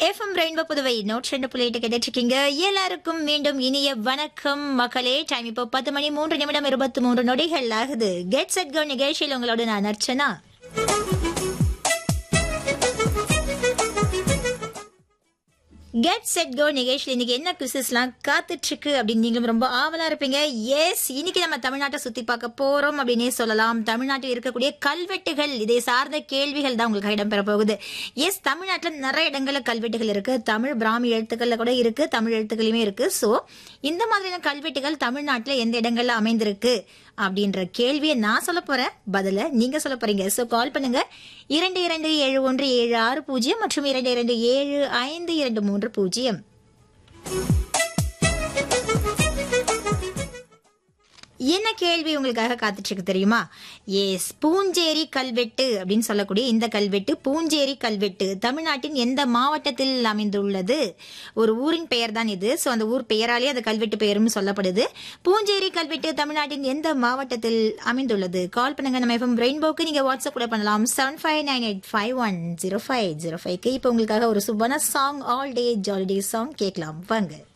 FM rainbow Puduvai நூற்றி ரெண்டு புள்ளி எட்டு கேட்டுட்டு இருக்கீங்க எல்லாருக்கும் மீண்டும் இனிய வணக்கம் மக்களே டைம் இப்போ பத்து மணி மூன்று நிமிடம் இருபத்தி மூன்று நொடிகள் ஆகுது கெட் செட் கோ நிகழ்ச்சியில் உங்களோட நான் அர்ச்சனா கெட் செட் கோ நிகழ்ச்சியில் இன்னைக்கு என்ன குவிசஸ்லாம் காத்துட்டு இருக்கு அப்படின்னு நீங்களும் ரொம்ப ஆவலா இருப்பீங்க எஸ் இன்னைக்கு நம்ம தமிழ்நாட்டை சுத்தி பார்க்க போறோம் அப்படின்னே சொல்லலாம் தமிழ்நாட்டில் இருக்கக்கூடிய கல்வெட்டுகள் இதை சார்ந்த கேள்விகள் தான் உங்களுக்கு இடம்பெற போகுது எஸ் தமிழ்நாட்டில் நிறைய இடங்கள்ல கல்வெட்டுகள் இருக்கு தமிழ் பிராமி எழுத்துக்கள்ல கூட இருக்கு தமிழ் எழுத்துக்களுமே இருக்கு ஸோ இந்த மாதிரியான கல்வெட்டுகள் தமிழ்நாட்டில் எந்த இடங்கள்ல அமைந்திருக்கு அப்படின்ற கேள்வியை நான் சொல்ல போறேன் பதில நீங்க சொல்ல போறீங்க ஸோ கால் பண்ணுங்க இரண்டு இரண்டு ஏழு ஒன்று ஏழு ஆறு பூஜ்ஜியம் மற்றும் இரண்டு இரண்டு ஏழு ஐந்து இரண்டு மூன்று பூஜ்ஜியம் என்ன கேள்வி உங்களுக்காக காத்துட்டு இருக்கு தெரியுமா எஸ் பூஞ்சேரி கல்வெட்டு அப்படின்னு சொல்லக்கூடிய இந்த கல்வெட்டு பூஞ்சேரி கல்வெட்டு தமிழ்நாட்டின் எந்த மாவட்டத்தில் அமைந்துள்ளது ஒரு ஊரின் பெயர் தான் இது ஸோ அந்த ஊர் பெயராலே அந்த கல்வெட்டு பெயரும் சொல்லப்படுது பூஞ்சேரி கல்வெட்டு தமிழ்நாட்டின் எந்த மாவட்டத்தில் அமைந்துள்ளது கால் பண்ணுங்க நம்ம எஃப்எம் ரெயின்போக்கு நீங்க வாட்ஸ்அப் கூட பண்ணலாம் seven five nine eight five one zero five zero ஃபைவ்க்கு இப்போ உங்களுக்காக ஒரு சுப்பான song all day jolly day song கேட்கலாம் வாங்க